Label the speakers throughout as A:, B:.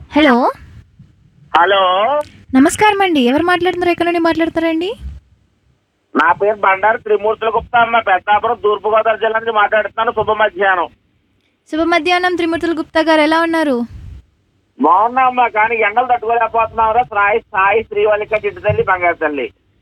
A: Hello
B: hello
A: నమస్కారం అండి ఎవరు మాట్లాడుతున్నారు ఎక్కడ నుండి మాట్లాడతారండి
B: నా పేరు బండారు త్రిమూర్తుల గుప్తా అమ్మ పెద్దాపురం తూర్పుగోదావరి జిల్లా నుంచి మాట్లాడుతున్నాను శుభ మధ్యాహ్నం
A: శుభ మధ్యాహ్నం త్రిమూర్తుల గుప్తా గారు ఎలా ఉన్నారు
B: బాగున్నామ్మా కానీ ఎండలు తట్టుకోలేకపోతున్నావురా సాయి సాయి శ్రీవల్లిక చిట్టు తల్లి బంగారు తల్లి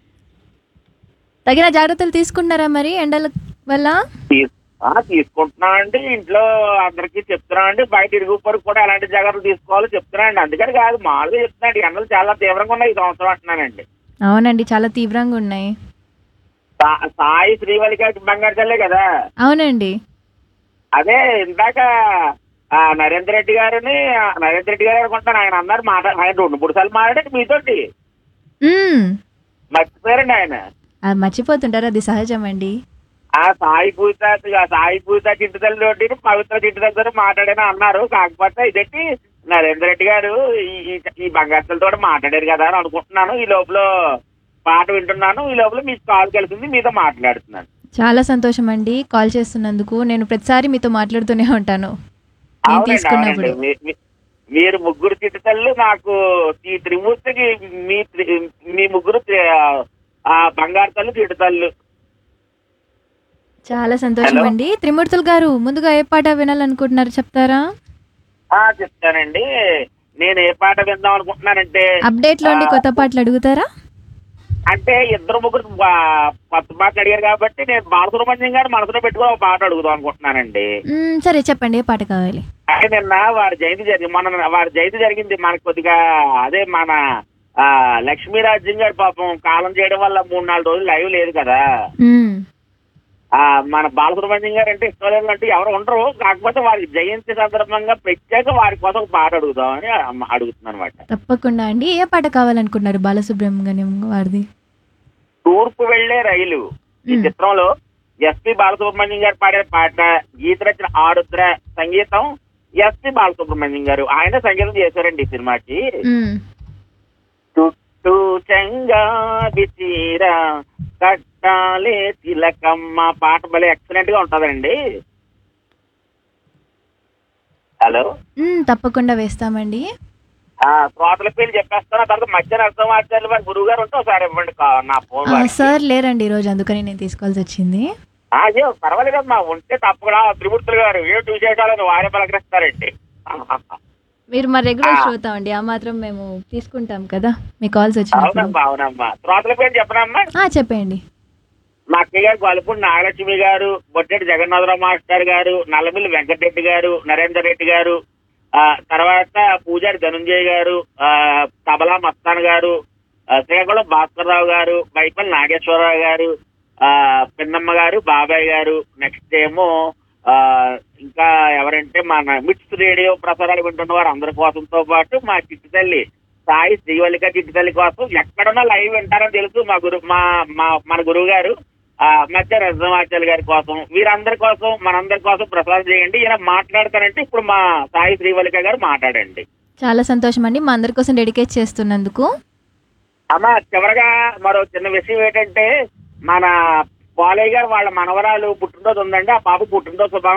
A: తగిన జాగ్రత్తలు తీసుకుంటున్నారా మరి ఎండల వల్ల
B: తీ- ఆ, తీసుకుంటున్నా అండి ఇంట్లో అందరికీ చెప్తున్నా అండి బయట ఇరుగు పొరుగు కూడా ఎలాంటి జాగ్రత్తలు తీసుకోవాలో చెప్తున్నా అండి అందుకని కాదు మామూలుగా చెప్తున్నాండి ఎండలు చాలా తీవ్రంగా ఉన్నాయి ఈ సంవత్సరం అంటున్నానండి
A: అవునండి చాలా తీవ్రంగా ఉన్నాయి
B: సా- సాయి శ్రీవల్లిక బంగారు తల్లే కదా
A: అవునండి
B: అదే ఇందాక ఆ, నరేంద్ర రెడ్డి గారిని ఆ, నరేంద్ర రెడ్డి గారు అనుకుంటాను ఆయన అన్నారు మాట ఆయన రెండు మూడు సార్లు మాట్లాడాడు మీతోటి
A: మ్మ్.
B: మర్చిపోయారండి ఆయన
A: అది మర్చిపోతుంటారు అది సహజం అండి
B: ఆ సాయి పూజ ఆ సాయి పూజ చిట్టు తల్లి పవిత్ర చిట్టు తల్లితో మాట్లాడని అన్నారు కాకపోతే ఇదేంటి నరేంద్ర రెడ్డి గారు ఈ- ఈ- ఈ బంగారుతో మాట్లాడారు కదా అని అనుకుంటున్నాను ఈ లోపల పాట వింటున్నాను ఈ లోపల మీకు కాల్ కలిసింది మీతో మాట్లాడుతున్నాను
A: చాలా సంతోషం అండి కాల్ చేస్తున్నందుకు నేను ప్రతిసారి మీతో మాట్లాడుతూనే ఉంటాను నేను
B: అవునండి,
A: తీసుకున్నప్పుడు
B: అవునండి. మీ- మీ- మీరు ముగ్గురు చిట్టుతల్లు నాకు ఈ త్రిమూర్తికి మీ త్రి- మీ ముగ్గురు త్రి- ఆ బంగారు తల్లు చిట్టుతల్లు
A: చాలా సంతోషం
B: హలో.
A: అండి త్రిమూర్తులు గారు ముందుగా ఏ పాట వినాలనుకుంటున్నారు చెప్తారా
B: ఆ చెప్తానండి నేను ఏ పాట విందాం అనుకుంటున్నానంటే
A: అప్డేట్ లో ఉండి
B: ఆ,
A: కొత్త పాటలు అడుగుతారా
B: అంటే ఇద్దరు ముగ్గురు బా- కొత్త పాటలు అడిగారు కాబట్టి నేను బాలసుబ్రహ్మణ్యం గారు మనసులో పెట్టుకుని ఒక పాట అడుగుదాం అనుకుంటున్నానండి
A: మ్మ్, సరే చెప్పండి ఏ పాట కావాలి
B: అంటే నిన్న వారి జయంతి జరిగింది మన వారి జయంతి జరిగింది మనకు కొద్దిగా అదే మన ఆ లక్ష్మీరాజ్యం గారు పాపం కాలం చేయడం వల్ల మూడు నాలుగు రోజులు లైవ్ లేదు కదా
A: మ్మ్.
B: ఆ మన బాలసుబ్రహ్మణ్యం గారు అంటే ఇష్టం లేదు అంటే ఎవరు ఉండరు కాకపోతే వారి జయంతి సందర్భంగా ప్రత్యేక వారి కోసం ఒక పాట అడుగుదామని అమ్మ- అడుగుతున్నాను అనమాట
A: తప్పకుండా అండి ఏ పాట కావాలనుకుంటున్నారు బాలసుబ్రహ్మణ్యం వారిది
B: తూర్పు వెళ్లే రైలు ఈ
A: మ్.
B: చిత్రంలో ఎస్పి బాలసుబ్రహ్మణ్యం గారు పాడే పాట గీత రచన ఆరుద్ర సంగీతం ఎస్పి బాలసుబ్రహ్మణ్యం గారు ఆయన సంగీతం చేశారండి ఈ సినిమాకి
A: మ్మ్.
B: చుట్టూ చెంగాది చీర కట్టాలే తిలకమ్మ పాట భలే ఎక్సలెంట్ గా ఉంటదండి హలో
A: మ్మ్, తప్పకుండా వేస్తామండి
B: ఆ శ్రోతల పేరు చెప్పేస్తాను ఆ తర్వాత మధ్య నరసింహాచార్యులు వారి గురువు గారు ఉంటే ఒకసారి ఇవ్వండి కా- నా ఫోన్
A: ఆ,
B: వారికి.
A: సార్ లేరండి ఈరోజు అందుకని నేను తీసుకోవాల్సి వచ్చింది
B: ఆ, అదే పర్వాలేదమ్మా ఉంటే తప్పకుండా త్రిమూర్తులు గారు ఏమిటి విశేషాలను వారే పలకరిస్తారండి
A: మీరు మా రెగ్యులర్
B: ఆ.
A: శ్రోత అండి ఆ మాత్రం మేము తీసుకుంటాం కదా మీ కాల్స్ వచ్చినప్పుడు
B: అవునమ్మా అవునమ్మా శ్రోతల పేరు చెప్పనమ్మా
A: ఆ, చెప్పండి
B: మా అక్కయ్య గారు గొలపూడి నాగలక్ష్మి గారు బొట్టెడి జగన్నాథరావు మాస్టర్ గారు నల్లమిల్లి వెంకటరెడ్డి గారు నరేందర్ రెడ్డి గారు ఆ తర్వాత పూజారి ధనుంజయ్ గారు ఆ తబలా మస్తాన్ గారు ఆ, శ్రీకాకుళం భాస్కర్ రావు గారు బైపల్లి నాగేశ్వరరావు గారు ఆ పిన్నమ్మ గారు బాబాయ్ గారు నెక్స్ట్ ఏమో ఆ ఇంకా ఎవరంటే మన మిట్స్ రేడియో ప్రసారాలు వింటున్న వారు అందరి కోసంతో పాటు మా చిట్టు తల్లి సాయి శ్రీవల్లిక చిట్టు తల్లి కోసం ఎక్కడున్నా లైవ్ వింటారని తెలుసు మా గురు మా మా మన గురువు గారు ఆ మధ్య రజమాచార్య గారి కోసం వీరందరి కోసం మనందరి కోసం ప్రసారం చేయండి ఈయన మాట్లాడతారంటే ఇప్పుడు మా సాయి శ్రీవల్లిక గారు మాట్లాడండి
A: చాలా సంతోషం అండి మా అందరి కోసం డెడికేట్ చేస్తున్నందుకు
B: అమ్మ చివరగా మరో చిన్న విషయం ఏంటంటే మన పాలయ్య గారు వాళ్ళ మనవరాలు పుట్టినరోజు ఉందండి ఆ పాప పుట్టినరోజు శుభాకాంక్షలు